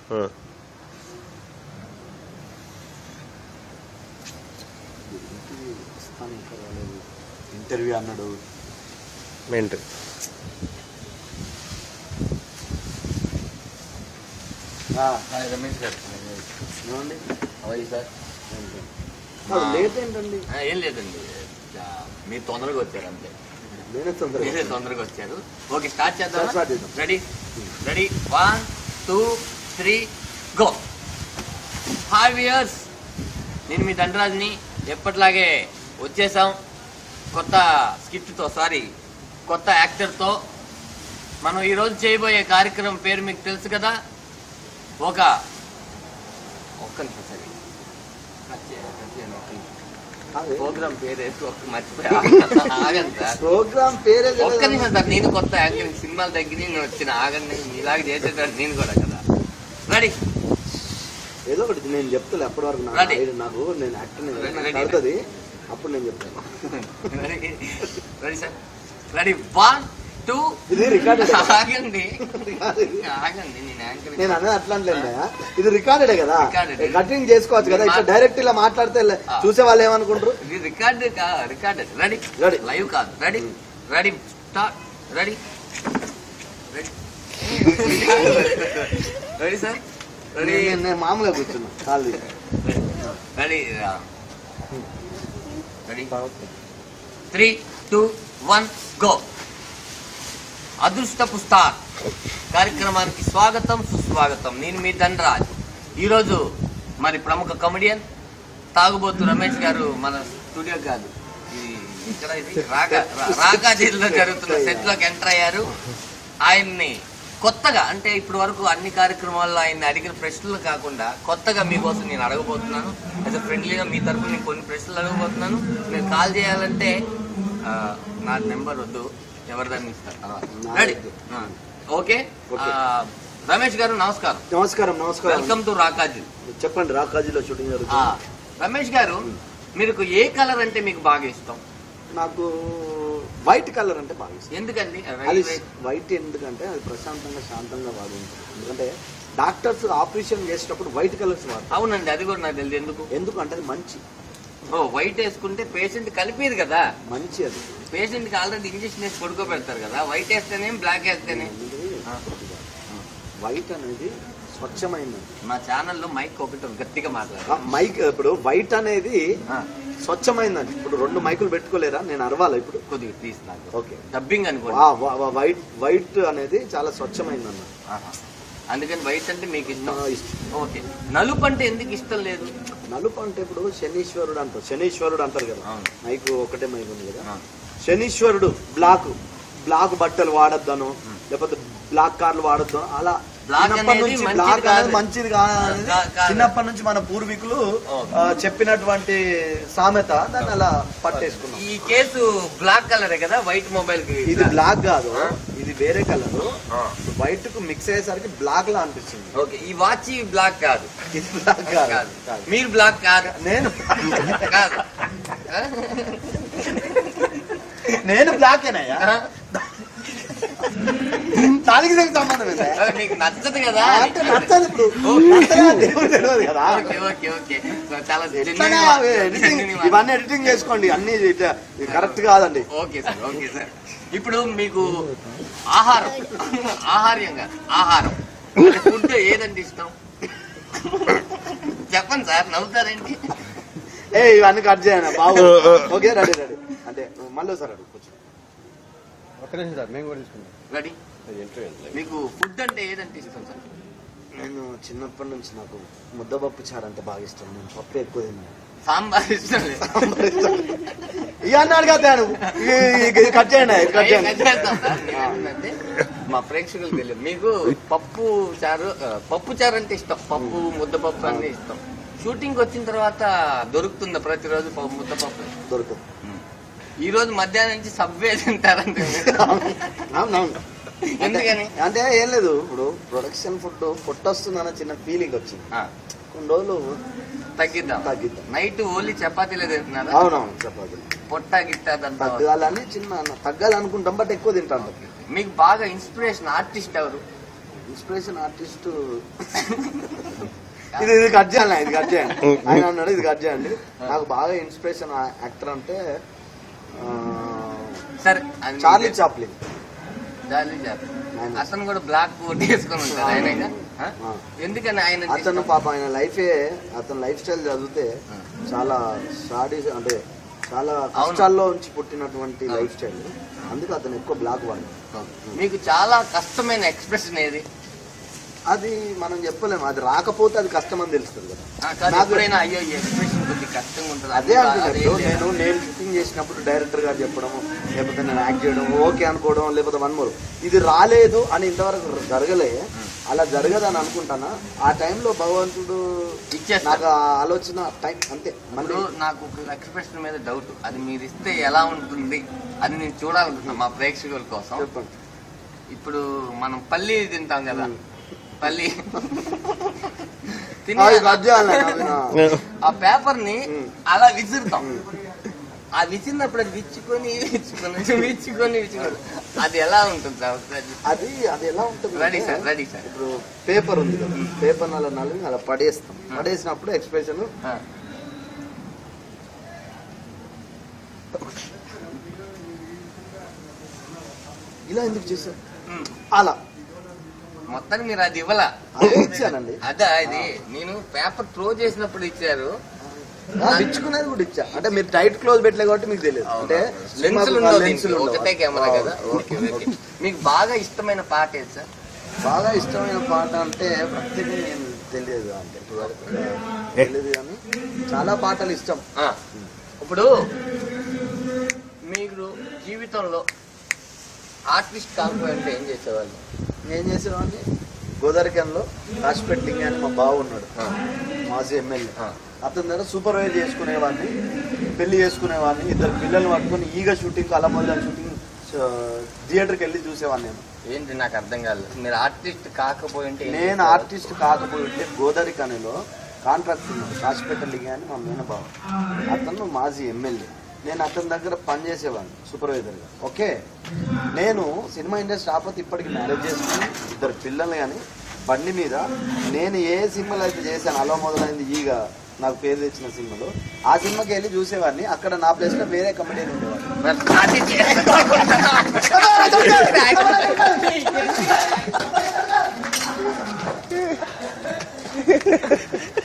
ఆ. ఇంటర్వ్యూ అన్నాడు మెంట్ రమేష్ గారు ఏమండి అవై సార్ అది లేట్ ఏంటండి ఆ, ఏం లేదండి ఆ, మీరు తొందరగా వచ్చారు అంతే నేనే తొందరగా మీరే తొందరగా వచ్చారు ఓకే స్టార్ట్ చేద్దాం Start చేద్దాం. Ready ready one two three go hi viewers నేను మీ దండరాజుని ఎప్పటిలాగే వచ్చేసాం కొత్త స్కిట్తో సారీ కొత్త యాక్టర్తో మనం ఈరోజు చేయబోయే కార్యక్రమం పేరు మీకు తెలుసు కదా ఒక ఒక్క నిమిషం సరే కట్ చేయాలి, కట్ చేయాలి, ఒక్క నిమిషం. ప్రోగ్రామ్ పేరు వేసి ఒక్క మర్చిపోయా ఆగండి సార్ ప్రోగ్రామ్ పేరే ఒక్క నిమిషం సార్ నేను కొత్త యాంకరింగ్ సినిమాల దగ్గర నేను వచ్చిన ఆగండి మీలాగా చేసేటాడు నేను కూడా కదా రెడీ ఏదో ఒకటి నేను చెప్తాను ఎప్పటి వరకు నాకు Ready. ఐడియా- నాకు నేను యాక్టర్ Ready. పడుతుంది అప్పుడు నేను చెప్తాను ready ready sir ready one two ఇది రికార్డెడ్ ఆగండి ఆగండి నేను యాంకరింగ్ నేను అనేది అట్లా అంటలేదా ఇది రికార్డెడే కదా Recorded. కటింగ్ చేసుకోవచ్చు కదా ఇట్లా మా- డైరెక్ట్ ఇలా మాట్లాడితే లే- ఆ. చూసే వాళ్ళు ఏమనుకుంటారు ఇది record record ready Ready. Live కాదు ready ready start ready ready ready sir ready నేను నేను మామూలుగా కూర్చున్నా కాదు ready ready three two one go అదృష్టపు స్టార్ కార్యక్రమానికి స్వాగతం సుస్వాగతం నేను మీ ధనరాజ్ ఈరోజు మరి ప్రముఖ కమెడియన్ తాగుబోతు రమేష్ గారు మన స్టూడియో కాదు ఇది ఇక్కడ ఇది రాగా రాగా జిల్లాలో జరుగుతున్న సెట్ లోకి ఎంటర్ అయ్యారు ఆయన్ని కొత్తగా అంటే ఇప్పటి వరకు అన్ని కార్యక్రమాల్లో ఆయన అడిగిన ప్రశ్నలు కాకుండా కొత్తగా మీకోసం నేను అడగబోతున్నాను యాజ్ అ ఫ్రెండ్లీగా మీ తరపున నేను కొన్ని ప్రశ్నలు అడగబోతున్నాను మీరు కాల్ చేయాలంటే ఆ, నా నెంబర్ వద్దు ఎవరిదాన్ని ఇస్తారు తర్వాత రెడీ ఓకే Okay. రమేష్ గారు నమస్కారం నమస్కారం నమస్కారం వెల్కమ్ టు రాకాజీ చెప్పండి రాకాజీలో షూటింగ్ ఆ, జరుగుతుంది రమేష్ గారు మీకు ఏ కలర్ అంటే మీకు బాగా ఇష్టం నాకు వైట్ కలర్ అంటే బాగా ఇష్టం ఎందుకండి అది వైట్ ఎందుకంటే అది ప్రశాంతంగా శాంతంగా బాగుంటుంది ఎందుకంటే డాక్టర్స్ ఆపరేషన్ చేసేటప్పుడు వైట్ కలర్స్ వాడతారు అవునండి అది కూడా నాకు తెలియదు ఎందుకు ఎందుకంటే అది మంచి ఓ వైట్ వేసుకుంటే పేషెంట్ కలిపేది కదా మంచి అది పేషెంట్ కి ఆల్రెడీ ఇంజక్షన్ వేసి పడుకోబెడతారు కదా వైట్ వేస్తేనే బ్లాక్ వేస్తేనే ఆ. వైట్ అనేది స్వచ్ఛమైనది మా ఛానల్లో మైక్ ఒకటి గట్టిగా ఆ మాట్లాడారు మైక్ ఇప్పుడు వైట్ అనేది స్వచ్ఛమైందండి ఇప్పుడు రెండు మైకులు పెట్టుకోలేరా నేను అరవాలా ఇప్పుడు కొద్దిగా ప్లీజ్ నాకు ఓకే డబ్బింగ్ అనుకోండి ఆ, వ- వ- వైట్ వైట్ అనేది చాలా స్వచ్ఛమైందన్న ఆహా. అందుకని వైట్ అంటే మీకు ఇష్టం నా ఇష్టం ఓకే నలుపు అంటే ఎందుకు ఇష్టం లేదు నలుపు అంటే ఇప్పుడు శనీశ్వరుడు అంటారు శనీశ్వరుడు అంటారు కదా అవును. మైక్ ఒకటే మైక్ ఉంది కదా ఆ. శనీశ్వరుడు బ్లాక్ బ్లాక్ బట్టలు వాడొద్దను లేకపోతే బ్లాక్ కార్లు వాడొద్దు అలా Black చిన్నప్పటి అనేది నుంచి మంచిది బ్లాక్ కాదు. అనేది మంచిది కాదు కా- కాదు. చిన్నప్పటి నుంచి మన పూర్వీకులు ఓకే. ఆ, చెప్పినటువంటి సామెత దాన్ని అలా పట్టేసుకున్నాం ఈ కేసు బ్లాక్ కలరే కదా వైట్ మొబైల్ కి ఇది బ్లాక్ కాదు ఆ? ఇది వేరే కలర్ ఆ. వైట్ కు మిక్స్ అయ్యేసరికి బ్లాక్ లా అనిపిస్తుంది ఓకే ఈ వాచ్ బ్లాక్ కాదు ఇది బ్లాక్ కాదు కాదు కాదు. మీరు బ్లాక్ కాదు నేను కాదు నేను బ్లాకేనయ్యా ఆ? దానికి దీనికి సంబంధం ఏంటి? నీకు నచ్చదు కదా అంటే నచ్చదు ఇప్పుడు ఓకే. నచ్చదా దేవుడు తెలియదు కదా ఓకే ఓకే ఓకే చాలా ఎట్లానే genuine అవి మాట. ఎడిటింగ్ Genuine మాట. ఇవన్నీ ఎడిటింగ్ చేసుకోండి అన్ని కరెక్ట్ కాదండి ఓకే సార్ ఓకే సార్ ఇప్పుడు మీకు ఆహారం ఆహార్యంగా ఆహారం ఫుడ్ ఏదంటే ఇష్టం చెప్పండి సార్ నవ్వుతారేంటి ఏ ఇవన్నీ కట్ చేయను బాబు ఓకే రెడీ రెడీ అంటే మళ్ళీ సార్ అడుగు కూర్చో ఒక్క నిమిషం సార్ మేము కూడా తీసుకుంటాం రెడీ మీకు ఫుడ్ అంటే ఏదంటే ఇష్టం సార్ నేను చిన్నప్పటి నుంచి నాకు ముద్దపప్పు చారు అంటే బాగా ఇష్టం నేను పప్పు ఎక్కువ తిన్నాను సాంబార్ ఇష్టం లేదు ఇక అన్నాడు కదా నువ్వు ఇది- ఇది కట్ చేయండి ఇది కట్ అయ్యే, చేయండి కట్ చేస్తాం సార్. నేనేంటంటే, మా ప్రేక్షకులకు తెలియదు మీకు పప్పు చారు ఆ, పప్పు చారు అంటే ఇష్టం పప్పు ముద్దపప్పు అన్ని ఇష్టం షూటింగ్ వచ్చిన తర్వాత దొరుకుతుందా ప్రతిరోజు పప్పు ముద్దపప్పు దొరకదు ఈ రోజు మధ్యాహ్నం నుంచి సబ్వే తింటారంటే అవునవును ఎందుకని అంటే ఏం లేదు ఇప్పుడు ప్రొడక్షన్ ఫుడ్ పొట్టొస్తుందన్న చిన్న ఫీలింగ్ వచ్చింది ఆ, కొన్ని రోజులు తగ్గిద్దాం తగ్గిద్దాం నైట్ ఓన్లీ చపాతీలే తింటున్నారా అవునవును చెప్పాలి పొట్ట గిట్టదంతా తగ్గాలని చిన్న తగ్గాలనుకుంటాం బట్ ఎక్కువ తింటాం మీకు బాగా ఇన్స్పిరేషన్ ఆర్టిస్ట్ ఎవరు ఇన్స్పిరేషన్ ఆర్టిస్ట్ ఇది ఇది కట్ చేయాలి ఇది కట్ చేయండి ఆయన అన్నాడు ఇది కట్ చేయండి నాకు బాగా ఇన్స్పిరేషన్ యాక్టర్ అంటే ఆ, సరే అది చార్లీ చాప్లిన్ చార్లీ చాప్లిన్. ఆయన. అతను కూడా బ్లాక్ కోట్ వేసుకొని ఉంటాడు ఆయన ఆ. ఎందుకని ఆయన అతను పాప ఆయన లైఫే అతని లైఫ్ స్టైల్ చదివితే చాలా స్టాడీస్ అంటే చాలా కష్టాల్లో నుంచి పుట్టినటువంటి లైఫ్ స్టైల్ అందుకే అతను ఎక్కువ బ్లాక్ వాడు మీకు చాలా కష్టమైన ఎక్స్ప్రెషన్ ఏది అది మనం చెప్పలేము అది రాకపోతే అది కష్టం అని తెలుస్తుంది కదా ఆ, కాదు, నాకు- ఎప్పుడైనా అయ్యో ఈ ఎక్స్ప్రెషన్ కొద్దిగా కష్టంగా ఉంటుంది అదే అది అంటున్నాడు అదే ఇప్పుడు లేదా? నేను నేను షూటింగ్ చేసినప్పుడు డైరెక్టర్ గారు చెప్పడం లేకపోతే నేను యాక్ట్ చేయడం ఓకే అనుకోవడం లేకపోతే వన్ మోర్ ఇది రాలేదు అని ఇంతవరకు జరగలే అలా జరగదని అనుకుంటానా ఆ టైంలో భగవంతుడు ఇచ్చేస్తాడు. నాకు ఆ ఆలోచన టైం అంతే మళ్ళీ ఇప్పుడు నాకు ఒక ఎక్స్ప్రెషన్ మీద డౌట్ అది మీరు ఇస్తే ఎలా ఉంటుంది అది నేను చూడాలనుకుంటున్నా మా ప్రేక్షకుల కోసం చెప్పండి ఇప్పుడు మనం పల్లి తింటాం కదా మ్మ్. పల్లి తిని అది కట్ చేయాలి అది నా- ఆ పేపర్ ని మ్మ్. అలా విసురుతాం ఆ విసిరినప్పుడు అది విచ్చుకొని విచ్చుకొని విచ్చుకొని విచ్చుకొని అది ఎలా ఉంటుంది సార్ ఒకసారి అది అది ఎలా ఉంటుంది రెడీ సార్ అంటే, రెడీ సార్ ఇప్పుడు పేపర్ ఉంది కదా పేపర్ అలా నలిగి అలా పడేస్తాం పడేసినప్పుడు ఎక్స్ప్రెషన్ ఆ. ఇలా ఎందుకు చేశారు మ్మ్. అలా మొత్తానికి మీరు అది ఇవ్వలా అదే ఇచ్చానండి అదా ఇది నేను పేపర్ త్రో చేసినప్పుడు ఇచ్చారు ఆ, ఇచ్చుకునేది కూడా ఇచ్చా అంటే మీరు టైట్ క్లోజ్ పెట్టలే కాబట్టి మీకు తెలియదు అంటే లెన్సులు సినిమాకు ఉండవు లెన్సులు దీనికి. ఉండవు. ఒకటే కెమెరా కదా ఆ, ఓకే ఓకే మీకు బాగా ఇష్టమైన పాట ఏది సార్ బాగా ఇష్టమైన పాట అంటే ప్రత్యేకంగా నేను తెలియదు అంటే ఇప్పుడు వరకు తెలియదు కానీ చాలా పాటలు ఇష్టం ఆ, ఇప్పుడు మీరు జీవితంలో ఆర్టిస్ట్ కాకపోయింటే ఏం చేసేవాళ్ళు ఏం చేసేవాడిని గోదావరికంలో రాసిపెట్టి లింగి అని మా బావ ఉన్నాడు ఆ, మాజీ ఎమ్మెల్యే ఆ. అతని దగ్గర సూపర్వైజ్ చేసుకునేవాడిని పెళ్లి చేసుకునేవాడిని ఇద్దరు పిల్లలు పట్టుకొని ఈగ షూటింగ్ అలా మొదలైన షూటింగ్ థియేటర్కి వెళ్ళి చూసేవాడిని నేను ఏంటి నాకు అర్థం కాలేదు మీరు ఆర్టిస్ట్ కాకపోయింటే ఏం నేను చేసేవాళ్ళు? ఆర్టిస్ట్ కాకపోతే గోదావరి కనిలో కాంట్రాక్ట్ ఉన్నాడు రాసిపెట్ట లింగి అని మా మేనబావ అతను మాజీ ఎమ్మెల్యే నేను అతని దగ్గర పనిచేసేవాడిని సూపర్వైజర్గా ఓకే నేను సినిమా ఇండస్ట్రీ ఆపత్తి ఇప్పటికి మ్యారేజ్ చేసుకుని ఇద్దరు పిల్లలు కానీ బండి మీద నేను ఏ సినిమాలో అయితే చేశాను అలా మొదలైంది ఈగ నాకు పేరు తెచ్చిన సినిమాలో ఆ సినిమాకి వెళ్ళి చూసేవాడిని అక్కడ నా ప్లేస్లో వేరే కమెడియన్ ఉండేవాడు మరి అది చేస్తా.